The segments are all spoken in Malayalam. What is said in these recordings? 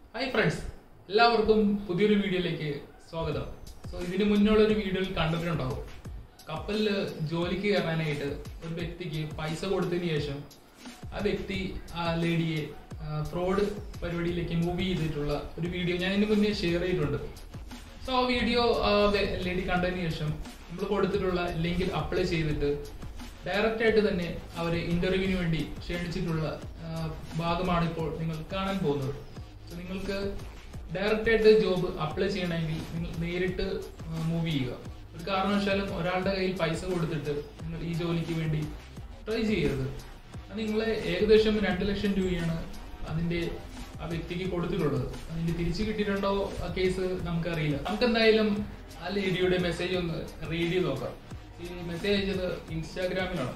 ഹായ് ഫ്രണ്ട്സ് എല്ലാവർക്കും പുതിയൊരു വീഡിയോയിലേക്ക് സ്വാഗതം സോ ഇതിന് മുന്നുള്ള ഒരു വീഡിയോയിൽ കണ്ടിട്ടുണ്ടാവും കപ്പലിൽ ജോലിക്ക് കയറാനായിട്ട് ഒരു വ്യക്തിക്ക് പൈസ കൊടുത്തതിന് ശേഷം ആ വ്യക്തി ആ ലേഡിയെ ഫ്രോഡ് പരിപാടിയിലേക്ക് മൂവ് ചെയ്തിട്ടുള്ള ഒരു വീഡിയോ ഞാൻ ഇതിന് മുന്നേ ഷെയർ ചെയ്തിട്ടുണ്ട് സോ ആ വീഡിയോ ലേഡി കണ്ടതിന് ശേഷം നമ്മൾ കൊടുത്തിട്ടുള്ള ലിങ്കിൽ അപ്ലൈ ചെയ്തിട്ട് ഡയറക്റ്റ് ആയിട്ട് തന്നെ അവരെ ഇന്റർവ്യൂവിന് വേണ്ടി ക്ഷണിച്ചിട്ടുള്ള ആ, ഭാഗമാണ് ഇപ്പോൾ നിങ്ങൾ കാണാൻ പോകുന്നത് സോ നിങ്ങൾക്ക് ഡയറക്റ്റ് ആയിട്ട് ജോബ് അപ്ലൈ ചെയ്യണമെങ്കിൽ നിങ്ങൾ നേരിട്ട് മൂവ് ചെയ്യുക ഒരു കാരണവശാലും ഒരാളുടെ കയ്യിൽ പൈസ കൊടുത്തിട്ട് നിങ്ങൾ ഈ ജോലിക്ക് വേണ്ടി ട്രൈ ചെയ്യരുത് അത് നിങ്ങളെ ഏകദേശം രണ്ട് ലക്ഷം രൂപയാണ് അതിന്റെ ആ വ്യക്തിക്ക് കൊടുത്തിട്ടുള്ളത് അതിന്റെ തിരിച്ചു കിട്ടിയിട്ടുണ്ടോ ആ കേസ് നമുക്കറിയില്ല നമുക്ക് എന്തായാലും ആ ലേഡിയുടെ മെസ്സേജ് ഒന്ന് റീഡ് ചെയ്ത് നോക്കാം ഈ മെസ്സേജ് അയച്ചത് ഇൻസ്റ്റാഗ്രാമിലാണ്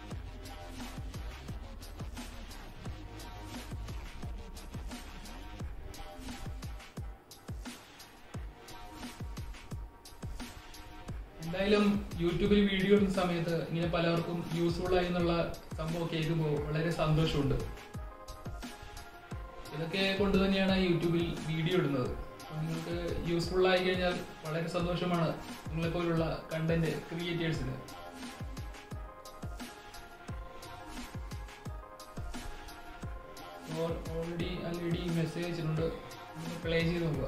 എന്തായാലും യൂട്യൂബിൽ വീഡിയോ ഇടുന്ന സമയത്ത് ഇങ്ങനെ പലർക്കും യൂസ്ഫുൾ ആയി എന്നുള്ള സംഭവം കേൾക്കുമ്പോൾ വളരെ സന്തോഷമുണ്ട് ഇതൊക്കെ കൊണ്ട് തന്നെയാണ് യൂട്യൂബിൽ വീഡിയോ ഇടുന്നത് അപ്പോൾ നിങ്ങൾക്ക് യൂസ്ഫുൾ ആയി കഴിഞ്ഞാൽ വളരെ സന്തോഷമാണ് നിങ്ങളെ പോലുള്ള കണ്ടന്റ് ക്രിയേറ്റേഴ്സിന് ഓൾറെഡി ആൾറെഡി മെസ്സേജ് അയച്ചിട്ടുണ്ട് പ്ലേ ചെയ്ത് നോക്കുക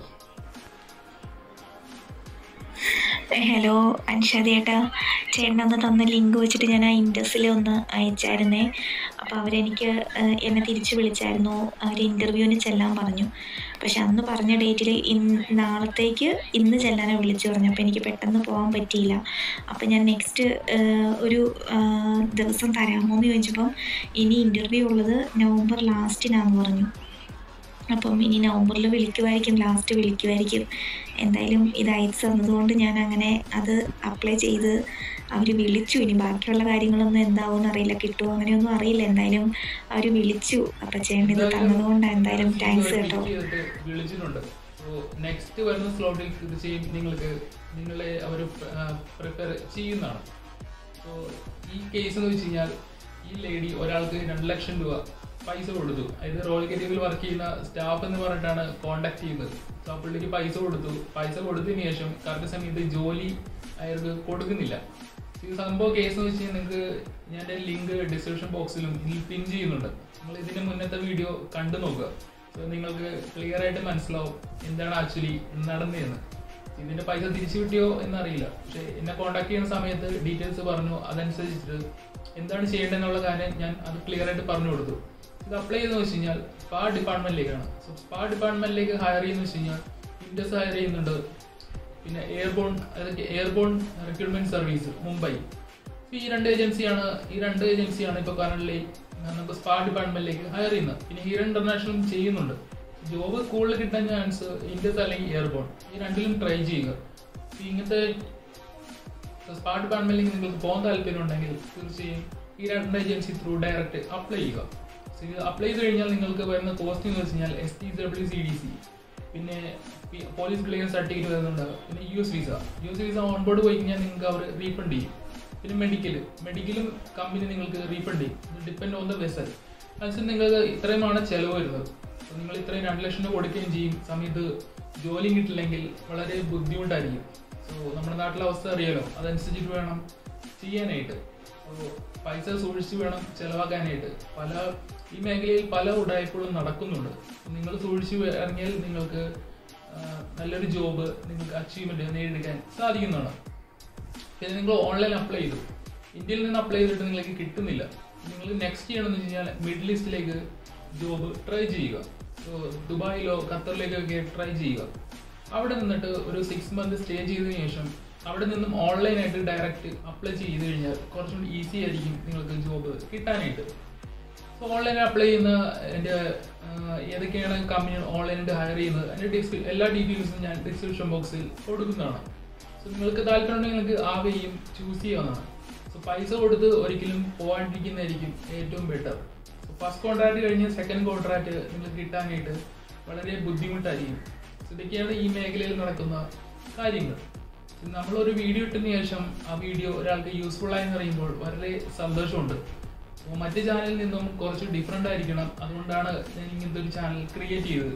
ഹലോ അൻഷാദ് ചേട്ടാ ചേട്ടൻ ഒന്ന് തന്ന ലിങ്ക് വെച്ചിട്ട് ഞാൻ ആ ഇൻഡസിൽ ഒന്ന് അയച്ചായിരുന്നേ അപ്പോൾ അവരെനിക്ക് ഏഹ്, എന്നെ തിരിച്ച് വിളിച്ചായിരുന്നു അവർ ഇൻ്റർവ്യൂവിന് ചെല്ലാൻ പറഞ്ഞു പക്ഷെ അന്ന് പറഞ്ഞ ഡേറ്റിൽ ഇന്ന് നാളത്തേക്ക് ഇന്ന് ചെല്ലാനാണ് വിളിച്ചു പറഞ്ഞു അപ്പോൾ എനിക്ക് പെട്ടെന്ന് പോകാൻ പറ്റിയില്ല അപ്പോൾ ഞാൻ നെക്സ്റ്റ് ഒരു ഏഹ്, ദിവസം തരാമോ എന്ന് ചോദിച്ചപ്പം ഇനി ഇൻ്റർവ്യൂ ഉള്ളത് നവംബർ ലാസ്റ്റിനാന്ന് പറഞ്ഞു അപ്പം ഇനി നവംബറിൽ വിളിക്കുമായിരിക്കും ലാസ്റ്റ് വിളിക്കുമായിരിക്കും എന്തായാലും ഇത് അയച്ചു തന്നതുകൊണ്ട് ഞാൻ അങ്ങനെ അത് അപ്ലൈ ചെയ്ത് അവർ വിളിച്ചു ഇനി ബാക്കിയുള്ള കാര്യങ്ങളൊന്നും എന്താവും അറിയില്ല കിട്ടുമോ അങ്ങനെയൊന്നും അറിയില്ല എന്തായാലും അവർ വിളിച്ചു അപ്പം ചേട്ടൻ ഇത് തന്നതുകൊണ്ട് എന്തായാലും താങ്ക്സ് കേട്ടോ ചെയ്തിട്ട് വിളിച്ചിട്ടുണ്ട് സോ നെക്സ്റ്റ് വരുന്ന സ്ലോട്ടിൽ തീർച്ചയായും നിങ്ങൾക്ക് നിങ്ങളെ അവർ പ്രിപ്പയർ ചെയ്യുന്നതാണ് സോ ഈ കേസ് എന്ന് വെച്ച് കഴിഞ്ഞാൽ ഈ ലേഡി ഒരാൾക്ക് രണ്ട് ലക്ഷം രൂപ പൈസ കൊടുത്തു അതായത് റോൾ കരിയറിൽ വർക്ക് ചെയ്യുന്ന സ്റ്റാഫ് എന്ന് പറഞ്ഞിട്ടാണ് കോണ്ടാക്ട് ചെയ്യുന്നത് സോ ആ പുള്ളിക്ക് പൈസ കൊടുത്തു പൈസ കൊടുത്തതിന് ശേഷം കറക്റ്റ് സമയത്ത് ജോലി അയാൾക്ക് കൊടുക്കുന്നില്ല ഈ സംഭവം കേസ് എന്ന് വെച്ച് കഴിഞ്ഞാൽ നിങ്ങൾക്ക് ഞാൻ എൻ്റെ ലിങ്ക് ഡിസ്ക്രിപ്ഷൻ ബോക്സിലും ഇതിൽ പിൻ ചെയ്യുന്നുണ്ട് നിങ്ങൾ ഇതിന്റെ മുന്നത്തെ വീഡിയോ കണ്ടു നോക്കുക സോ നിങ്ങൾക്ക് ക്ലിയർ ആയിട്ട് മനസ്സിലാവും എന്താണ് ആക്ച്വലി നടന്നതെന്ന് ഇതിന്റെ പൈസ തിരിച്ചു കിട്ടിയോ എന്നറിയില്ല പക്ഷെ എന്നെ കോൺടാക്ട് ചെയ്യുന്ന സമയത്ത് ഡീറ്റെയിൽസ് പറഞ്ഞു അതനുസരിച്ചിട്ട് എന്താണ് ചെയ്യേണ്ടതെന്നുള്ള കാര്യം ഞാൻ അത് ക്ലിയർ ആയിട്ട് പറഞ്ഞു കൊടുത്തു ഇത് അപ്ലൈ ചെയ്തെന്ന് വെച്ച് കഴിഞ്ഞാൽ സ്പാ ഡിപ്പാർട്ട്മെന്റിലേക്കാണ് സോ സ്പാ ഡിപ്പാർട്ട്മെന്റിലേക്ക് ഹയർ ചെയ്യുന്ന വെച്ച് കഴിഞ്ഞാൽ ഇൻഡസ് ഹയർ ചെയ്യുന്നുണ്ട് പിന്നെ എയർബോൺ അതൊക്കെ എയർബോൺ റിക്രൂട്ട്മെന്റ് സർവീസ് മുംബൈ ഈ രണ്ട് ഏജൻസിയാണ് ഈ രണ്ട് ഏജൻസിയാണ് ഇപ്പോൾ കറന്റ് നമുക്ക് സ്പാ ഡിപ്പാർട്ട്മെന്റിലേക്ക് ഹയർ ചെയ്യുന്നത് പിന്നെ ഹീറോ ഇന്റർനാഷണലും ചെയ്യുന്നുണ്ട് ജോബ് കൂടുതൽ കിട്ടാൻ ചാൻസ് ഇൻഡസ് അല്ലെങ്കിൽ എയർബോൺ ഈ രണ്ടിലും ട്രൈ ചെയ്യുക ഈ ഇങ്ങനത്തെ സ്പാ ഡിപ്പാർട്ട്മെന്റിലേക്ക് നിങ്ങൾക്ക് പോകാൻ താല്പര്യം ഉണ്ടെങ്കിൽ തീർച്ചയായും ഈ രണ്ട് ഏജൻസി ത്രൂ ഡയറക്റ്റ് അപ്ലൈ ചെയ്യുക So, ഇത് അപ്ലൈ ചെയ്ത് കഴിഞ്ഞാൽ നിങ്ങൾക്ക് വരുന്ന കോസ്റ്റ് എന്ന് വെച്ച് കഴിഞ്ഞാൽ S T W C D C പിന്നെ പോലീസ് ക്ലിയർ സർട്ടിഫിക്കറ്റ് വരുന്നുണ്ട് പിന്നെ US S US visa S വിസ ഓൺ ബോർഡ് പോയി കഴിഞ്ഞാൽ നിങ്ങൾക്ക് അവർ റീഫണ്ട് ചെയ്യും പിന്നെ മെഡിക്കൽ മെഡിക്കലും കമ്പനി നിങ്ങൾക്ക് റീഫണ്ട് ചെയ്യും ഡിപ്പെൻഡ് ഓൺ ദ വെസൽ അനുസരിച്ച് നിങ്ങൾക്ക് ഇത്രയുമാണ് ചെലവ് വരുന്നത് അപ്പോൾ നിങ്ങൾ ഇത്രയും രണ്ട് ലക്ഷം രൂപ കൊടുക്കുകയും ചെയ്യും സമയത്ത് ജോലി കിട്ടില്ലെങ്കിൽ വളരെ ബുദ്ധിമുട്ടായിരിക്കും സോ നമ്മുടെ നാട്ടിലെ അവസ്ഥ അറിയാലോ അതനുസരിച്ചിട്ട് വേണം ചെയ്യാനായിട്ട് അപ്പോൾ പൈസ സൂക്ഷിച്ച് വേണം ചെലവാക്കാനായിട്ട് പല ഈ മേഖലയിൽ പല ഉടായ്പകളും നടക്കുന്നുണ്ട് നിങ്ങൾ സൂക്ഷിച്ച് ഇറങ്ങിയാൽ നിങ്ങൾക്ക് ആ, നല്ലൊരു ജോബ് നിങ്ങൾക്ക് അച്ചീവ്മെന്റ് നേടിയെടുക്കാൻ സാധിക്കുന്നതാണ് പിന്നെ നിങ്ങൾ ഓൺലൈൻ അപ്ലൈ ചെയ്തു ഇന്ത്യയിൽ നിന്ന് അപ്ലൈ ചെയ്തിട്ട് നിങ്ങൾക്ക് കിട്ടുന്നില്ല നിങ്ങൾ നെക്സ്റ്റ് ചെയ്യണമെന്ന് വെച്ച് കഴിഞ്ഞാൽ മിഡിൽ ഈസ്റ്റിലേക്ക് ജോബ് ട്രൈ ചെയ്യുക സോ ദുബായിലോ ഖത്തറിലേക്കൊക്കെ ട്രൈ ചെയ്യുക അവിടെ നിന്നിട്ട് ഒരു സിക്സ് മന്ത് സ്റ്റേ ചെയ്തതിനു ശേഷം അവിടെ നിന്നും ഓൺലൈനായിട്ട് ഡയറക്റ്റ് അപ്ലൈ ചെയ്ത് കഴിഞ്ഞാൽ കുറച്ചും കൂടി ഈസി ആയിരിക്കും നിങ്ങൾക്ക് ജോബ് കിട്ടാനായിട്ട് സോ ഓൺലൈൻ അപ്ലൈ ചെയ്യുന്ന എൻ്റെ ഏതൊക്കെയാണ് കമ്പനി ഓൺലൈനായിട്ട് ഹയർ ചെയ്യുന്നത് അതിൻ്റെ ഡിസ്ക്രി എല്ലാ ഡീറ്റെയിൽസും ഞാൻ ഡിസ്ക്രിപ്ഷൻ ബോക്സിൽ കൊടുക്കുന്നതാണ് സോ നിങ്ങൾക്ക് താല്പര്യമുണ്ടെങ്കിൽ നിങ്ങൾക്ക് ആ വേയും ചൂസ് ചെയ്യാവുന്നതാണ് സോ പൈസ കൊടുത്ത് ഒരിക്കലും പോകാണ്ടിരിക്കുന്നതായിരിക്കും ഏറ്റവും ബെറ്റർ സോ ഫസ്റ്റ് കോൺട്രാക്ട് കഴിഞ്ഞ് സെക്കൻഡ് കോൺട്രാക്ട് നിങ്ങൾക്ക് കിട്ടാനായിട്ട് വളരെ ബുദ്ധിമുട്ടായിരിക്കും സോ ഇതൊക്കെയാണ് ഈ മേഖലയിൽ നടക്കുന്ന കാര്യങ്ങൾ നമ്മളൊരു വീഡിയോ ഇട്ടതിന് ശേഷം ആ വീഡിയോ ഒരാൾക്ക് യൂസ്ഫുൾ ആയി അറിയുമ്പോൾ വളരെ സന്തോഷമുണ്ട് അപ്പോൾ മറ്റ് ചാനലിൽ നിന്നും കുറച്ച് ഡിഫറെൻ്റ് ആയിരിക്കണം അതുകൊണ്ടാണ് ഞാൻ ഇങ്ങനത്തെ ഒരു ചാനൽ ക്രിയേറ്റ് ചെയ്തത്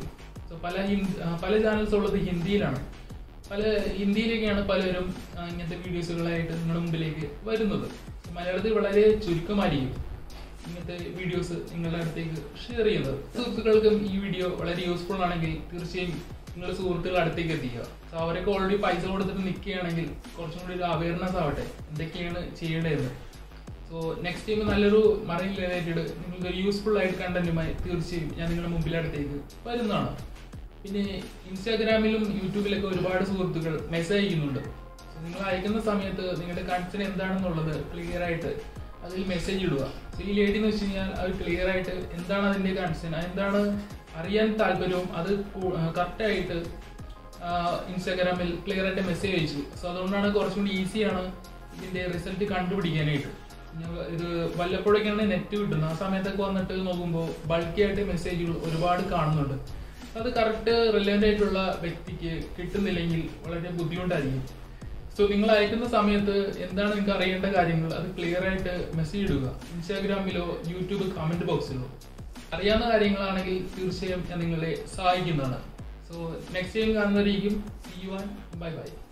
സോ പല ഹിന്ദി ആ, പല ചാനൽസ് ഉള്ളത് ഹിന്ദിയിലാണ് പല ഹിന്ദിയിലേക്കാണ് പലരും ആ, ഇങ്ങനത്തെ വീഡിയോസുകളായിട്ട് നിങ്ങളുടെ മുമ്പിലേക്ക് വരുന്നത് മലയാളത്തിൽ വളരെ ചുരുക്കമായിരിക്കും ഇങ്ങനത്തെ വീഡിയോസ് നിങ്ങളുടെ അടുത്തേക്ക് ഷെയർ ചെയ്യുന്നത് സുഹൃത്തുക്കൾക്കും ഈ വീഡിയോ വളരെ യൂസ്ഫുൾ ആണെങ്കിൽ തീർച്ചയായും നിങ്ങളുടെ സുഹൃത്തുക്കളുടെ അടുത്തേക്ക് എത്തിക്കുക സോ അവരൊക്കെ ഓൾറെഡി പൈസ കൊടുത്തിട്ട് നിൽക്കുകയാണെങ്കിൽ കുറച്ചും കൂടി ഒരു അവയർനെസ് ആവട്ടെ എന്തൊക്കെയാണ് ചെയ്യേണ്ടതെന്ന് സോ നെക്സ്റ്റ് ടൈം നല്ലൊരു മറൈൻ റിലേറ്റഡ് നിങ്ങൾക്ക് ഒരു യൂസ്ഫുൾ ആയിട്ട് കണ്ടന്റുമായി തീർച്ചയായും ഞാൻ നിങ്ങളുടെ മുമ്പിൽ അടുത്തേക്ക് വരുന്നതാണ് പിന്നെ ഇൻസ്റ്റാഗ്രാമിലും യൂട്യൂബിലൊക്കെ ഒരുപാട് സുഹൃത്തുക്കൾ മെസ്സേജ് അയക്കുന്നുണ്ട് So, നിങ്ങൾ അയക്കുന്ന സമയത്ത് നിങ്ങളുടെ കൺസേൺ എന്താണെന്നുള്ളത് ക്ലിയർ ആയിട്ട് അതിൽ മെസ്സേജ് ഇടുക സോ ഈ ലേഡി എന്ന് വെച്ച് കഴിഞ്ഞാൽ അത് ക്ലിയർ ആയിട്ട് എന്താണ് അതിന്റെ കൺസേൺ എന്താണ് അറിയാൻ താല്പര്യവും അത് കറക്റ്റ് ആയിട്ട് ഇൻസ്റ്റാഗ്രാമിൽ ക്ലിയർ ആയിട്ട് മെസ്സേജ് അയച്ചു സോ അതുകൊണ്ടാണ് കുറച്ചും കൂടി ഈസിയാണ് ഇതിന്റെ റിസൾട്ട് കണ്ടുപിടിക്കാനായിട്ട് ഞങ്ങൾ ഇത് വല്ലപ്പോഴൊക്കെയാണ് നെറ്റ് കിട്ടുന്നത് ആ സമയത്തൊക്കെ വന്നിട്ട് നോക്കുമ്പോൾ ബൾക്കി ആയിട്ട് മെസ്സേജുകൾ ഒരുപാട് കാണുന്നുണ്ട് അത് കറക്റ്റ് റിലവൻ്റ് ആയിട്ടുള്ള വ്യക്തിക്ക് കിട്ടുന്നില്ലെങ്കിൽ വളരെ ബുദ്ധിമുട്ടായിരിക്കും സോ നിങ്ങൾ അയക്കുന്ന സമയത്ത് എന്താണ് നിങ്ങൾക്ക് അറിയേണ്ട കാര്യങ്ങൾ അത് ക്ലിയർ ആയിട്ട് മെസ്സേജ് ഇടുക ഇൻസ്റ്റാഗ്രാമിലോ യൂട്യൂബ് കമന്റ് ബോക്സിലോ അറിയാവുന്ന കാര്യങ്ങളാണെങ്കിൽ തീർച്ചയായും ഞാൻ നിങ്ങളെ സഹായിക്കുന്നതാണ് സോ നെക്സ്റ്റ് ടൈം കാണുന്നവരേക്കും see you and bye by